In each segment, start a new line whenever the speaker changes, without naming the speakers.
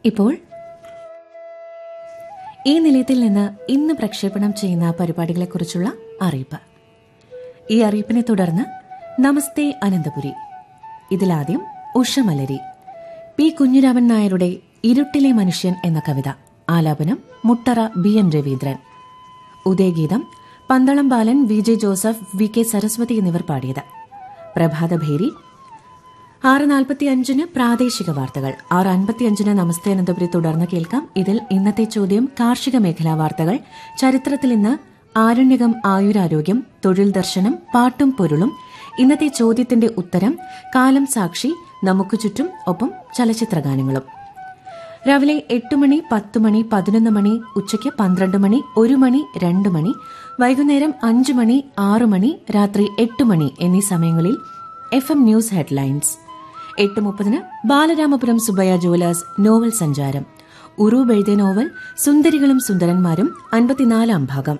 ഇപ്പോൾ ഈ നിലയത്തിൽ നിന്ന് ഇന്ന് പ്രക്ഷേപണം ചെയ്യുന്ന പരിപാടികളെക്കുറിച്ചുള്ള അറിയിപ്പ് ഈ അറിയിപ്പിനെ തുടർന്ന് നമസ്തേ അനന്തപുരി ഇതിലാദ്യം ഉഷമലരി പി കുഞ്ഞിരാമൻ നായരുടെ ഇരുട്ടിലെ മനുഷ്യൻ എന്ന കവിത ആലാപനം മുട്ടറ ബി എൻ രവീന്ദ്രൻ ഉദയഗീതം Pandalam Balan V J Joseph V K Saraswathi എന്നിവർ പാടിയത് പ്രഭാതഭേരി ആറ് നാൽപ്പത്തി അഞ്ചിന് പ്രാദേശിക വാർത്തകൾ ആറ് അൻപത്തിയഞ്ചിന് നമസ്തേ അനന്തപുരി തുടർന്ന് കേൾക്കാം ഇതിൽ ഇന്നത്തെ ചോദ്യം കാർഷിക മേഖലാ വാർത്തകൾ ചരിത്രത്തിൽ ഇന്ന് ആരണ്യകം ആയുരാരോഗ്യം തൊഴിൽ ദർശനം പാട്ടും പൊരുളും ഇന്നത്തെ ചോദ്യത്തിന്റെ ഉത്തരം കാലം സാക്ഷി നമുക്ക് ചുറ്റും ഒപ്പം ചലച്ചിത്രഗാനങ്ങളും രാവിലെ എട്ട് മണി പത്ത് മണി പതിനൊന്ന് മണി ഉച്ചയ്ക്ക് പന്ത്രണ്ട് മണി ഒരു മണി രണ്ട് മണി വൈകുന്നേരം അഞ്ച് മണി ആറ് മണി രാത്രി എട്ട് മണി എന്നീ സമയങ്ങളിൽ എഫ് എം ന്യൂസ് ഹെഡ്ലൈൻസ് എട്ട് മുപ്പതിന് ബാലരാമപുരം സുബയ്യ ജുവലേഴ്സ് നോവൽ സഞ്ചാരം ഉറൂബ് എഴുതിയ നോവൽ സുന്ദരികളും സുന്ദരന്മാരും അൻപത്തിനാലാം ഭാഗം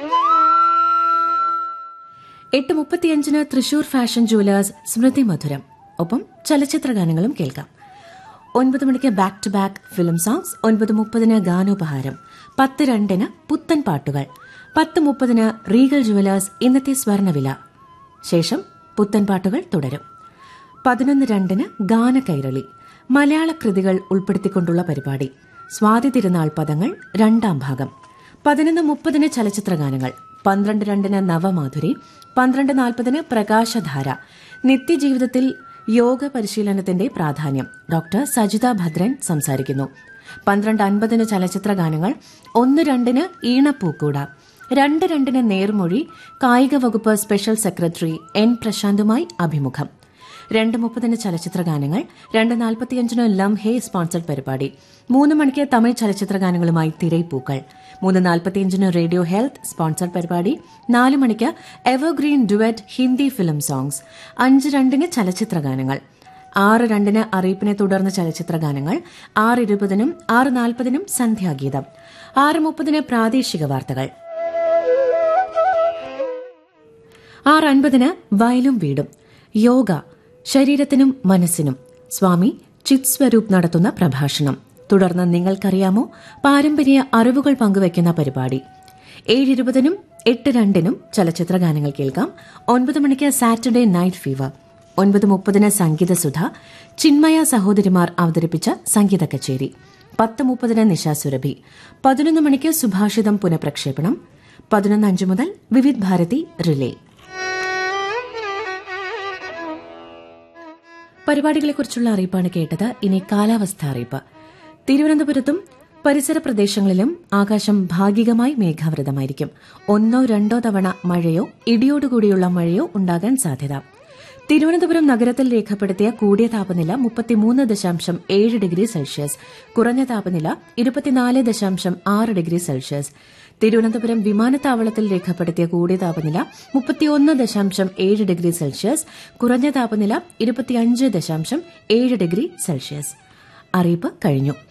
എട്ട് മുപ്പത്തിയഞ്ചിന് തൃശൂർ ഫാഷൻ ജുവലേഴ്സ് സ്മൃതി മധുരം ഒപ്പം ചലച്ചിത്ര ഗാനങ്ങളും കേൾക്കാം ഒൻപത് മണിക്ക് back to back film songs ഒൻപത് മുപ്പതിന് ഗാനോപഹാരം പത്ത് രണ്ടിന് പുത്തൻ പാട്ടുകൾ പത്ത് മുപ്പതിന് റീഗൽ ജുവലേഴ്സ് ഇന്നത്തെ സ്വർണവില ശേഷം പുത്തൻ പാട്ടുകൾ തുടരും പതിനൊന്ന് രണ്ടിന് ഗാനകൈരളി മലയാള കൃതികൾ ഉൾപ്പെടുത്തിക്കൊണ്ടുള്ള പരിപാടി സ്വാതി തിരുനാൾ പദങ്ങൾ രണ്ടാം ഭാഗം പതിനൊന്ന് മുപ്പതിന് ചലച്ചിത്രഗാനങ്ങൾ പന്ത്രണ്ട് രണ്ടിന് നവമാധുരി പന്ത്രണ്ട് നാൽപ്പതിന് പ്രകാശധാര നിത്യജീവിതത്തിൽ യോഗ പരിശീലനത്തിന്റെ പ്രാധാന്യം ഡോക്ടർ സജിത ഭദ്രൻ സംസാരിക്കുന്നു പന്ത്രണ്ട് അൻപതിന് ചലച്ചിത്ര ഗാനങ്ങൾ ഒന്ന് രണ്ടിന് ഈണപ്പൂക്കൂട രണ്ട് രണ്ടിന് നേർമൊഴി കായിക വകുപ്പ് സ്പെഷ്യൽ സെക്രട്ടറി എൻ പ്രശാന്തുമായി അഭിമുഖം രണ്ട് മുപ്പതിന് ചലച്ചിത്ര ഗാനങ്ങൾ രണ്ട് നാൽപ്പത്തിയഞ്ചിന് ലംഹെ സ്പോൺസർഡ് പരിപാടി മൂന്ന് മണിക്ക് തമിഴ് ചലച്ചിത്ര ഗാനങ്ങളുമായി തിരൈപ്പൂക്കൾ മൂന്ന് നാൽപ്പത്തിയഞ്ചിന് റേഡിയോ ഹെൽത്ത് സ്പോൺസർഡ് പരിപാടി നാല് മണിക്ക് evergreen duet Hindi film songs അഞ്ച് രണ്ടിന് ചലച്ചിത്ര ഗാനങ്ങൾ ആറ് രണ്ടിന് അറിയിപ്പിനെ തുടർന്ന് ചലച്ചിത്ര ഗാനങ്ങൾ ആറ് ഇരുപതിനും ആറ് നാൽപ്പതിനും സന്ധ്യാഗീതം ആറ് മുപ്പതിന് പ്രാദേശിക വാർത്തകൾ ആറ് അൻപതിന് വയലും വീടും യോഗ ശരീരത്തിനും മനസ്സിനും സ്വാമി ചിത് സ്വരൂപ് നടത്തുന്ന പ്രഭാഷണം തുടർന്ന് നിങ്ങൾക്കറിയാമോ പാരമ്പര്യ അറിവുകൾ പങ്കുവയ്ക്കുന്ന പരിപാടി ഏഴിരുപതിനും എട്ട് രണ്ടിനും ചലച്ചിത്ര ഗാനങ്ങൾ കേൾക്കാം ഒൻപത് മണിക്ക് സാറ്റർഡേ നൈറ്റ് ഫീവർ ഒൻപത് മുപ്പതിന് സംഗീതസുധ ചിന്മയ സഹോദരിമാർ അവതരിപ്പിച്ച സംഗീത കച്ചേരി പത്ത് മുപ്പതിന് നിശാ സുരഭി പതിനൊന്ന് മണിക്ക് സുഭാഷിതം പുനഃപ്രക്ഷേപണം പതിനൊന്ന് അഞ്ച് മുതൽ വിവിധ് ഭാരതി റിലേ പരിപാടികളെക്കുറിച്ചുള്ള അറിയിപ്പാണ് കേട്ടത് ഇനി കാലാവസ്ഥ അറിയിപ്പ് തിരുവനന്തപുരത്തും പരിസര പ്രദേശങ്ങളിലും ആകാശം ഭാഗികമായി മേഘാവൃതമായിരിക്കും ഒന്നോ രണ്ടോ തവണ മഴയോ ഇടിയോടുകൂടിയുള്ള മഴയോ ഉണ്ടാകാൻ സാധ്യത തിരുവനന്തപുരം നഗരത്തിൽ രേഖപ്പെടുത്തിയ കൂടിയ താപനില മുപ്പത്തിമൂന്ന് ദശാംശം ഏഴ് ഡിഗ്രി സെൽഷ്യസ് കുറഞ്ഞ താപനില ഇരുപത്തിനാല് ദശാംശം ആറ് ഡിഗ്രി സെൽഷ്യസ് തിരുവനന്തപുരം വിമാനത്താവളത്തിൽ രേഖപ്പെടുത്തിയ കൂടിയ താപനില മുപ്പത്തിയൊന്ന് ദശാംശം ഏഴ് ഡിഗ്രി സെൽഷ്യസ് കുറഞ്ഞ താപനില ഇരുപത്തിയഞ്ച് ദശാംശം ഏഴ് ഡിഗ്രി സെൽഷ്യസ് അറിയിപ്പ് കഴിഞ്ഞു